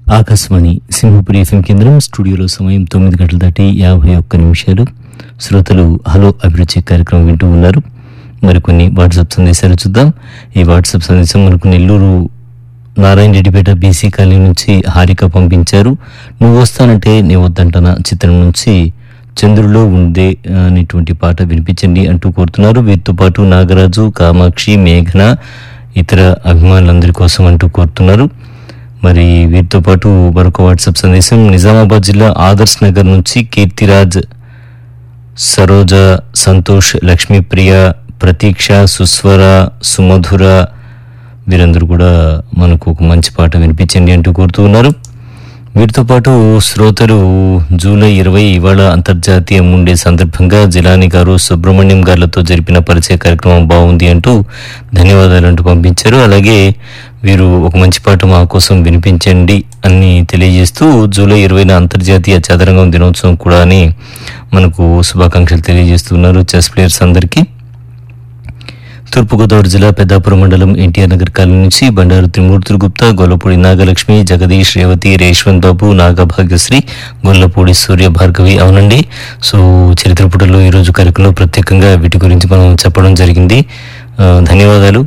Akashvani Simhapuri FM కేంద్రం స్టూడియోలో సమయం తొమ్మిది గంటల దాటి యాభై ఒక్క నిమిషాలు శ్రోతలు హలో అభిరుచి కార్యక్రమం వింటూ ఉన్నారు మరికొన్ని వాట్సాప్ సందేశాలు చూద్దాం ఈ వాట్సాప్ సందేశం మనకు నెల్లూరు నారాయణ రెడ్డిపేట బీసీ కాలనీ నుంచి హారిక పంపించారు నువ్వు వస్తానంటే నీ వద్దంటన చిత్రం నుంచి చంద్రులో ఉందే అనేటువంటి పాట వినిపించండి అంటూ కోరుతున్నారు వీరితో పాటు నాగరాజు కామాక్షి మేఘన ఇతర అభిమానులందరి కోసం అంటూ కోరుతున్నారు మరి వీరితో పాటు మరొక వాట్సాప్ సందేశం నిజామాబాద్ జిల్లా ఆదర్శ్ నగర్ నుంచి కీర్తిరాజ్ సరోజ సంతోష్ లక్ష్మీప్రియ ప్రతీక్ష సుస్వర సుమధుర వీరందరూ కూడా మనకు ఒక మంచి పాట వినిపించండి అంటూ కోరుతూ ఉన్నారు వీరితో పాటు శ్రోతలు జూలై ఇరవై ఇవాళ అంతర్జాతీయ ముండే సందర్భంగా జిలాని గారు సుబ్రహ్మణ్యం గారులతో జరిపిన పరిచయ కార్యక్రమం బాగుంది అంటూ ధన్యవాదాలు అంటూ పంపించారు అలాగే వీరు ఒక మంచి పాట మా కోసం వినిపించండి అని తెలియజేస్తూ జూలై ఇరవైన అంతర్జాతీయ చదరంగం దినోత్సవం కూడా అని మనకు శుభాకాంక్షలు తెలియజేస్తున్నారు చెస్ ప్లేయర్స్ అందరికీ తూర్పుగోదావరి జిల్లా పెద్దాపురం మండలం ఎన్టీఆర్ నగర్ కాలనీ నుంచి బండారు త్రిమూర్తులు గుప్తా గొల్లపూడి నాగలక్ష్మి జగదీష్ రేవతి రేష్వంత్ బాబు నాగభాగ్యశ్రీ గొల్లపూడి సూర్య భార్గవి అవునండి సో చరిత్ర పుటల్లో ఈరోజు కార్యక్రమంలో ప్రత్యేకంగా వీటి గురించి మనం చెప్పడం జరిగింది ఆ, ధన్యవాదాలు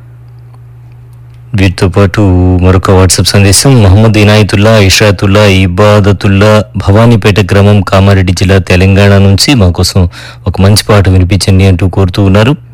వీటితో పాటు మరొక వాట్సాప్ సందేశం మహమ్మద్ ఇనాయతుల్లా ఇషాతుల్లా ఇబాదతుల్లా భవానీపేట గ్రామం కామారెడ్డి జిల్లా తెలంగాణ నుంచి మా కోసం ఒక మంచి పాట వినిపించండి అంటూ కోరుతూ ఉన్నారు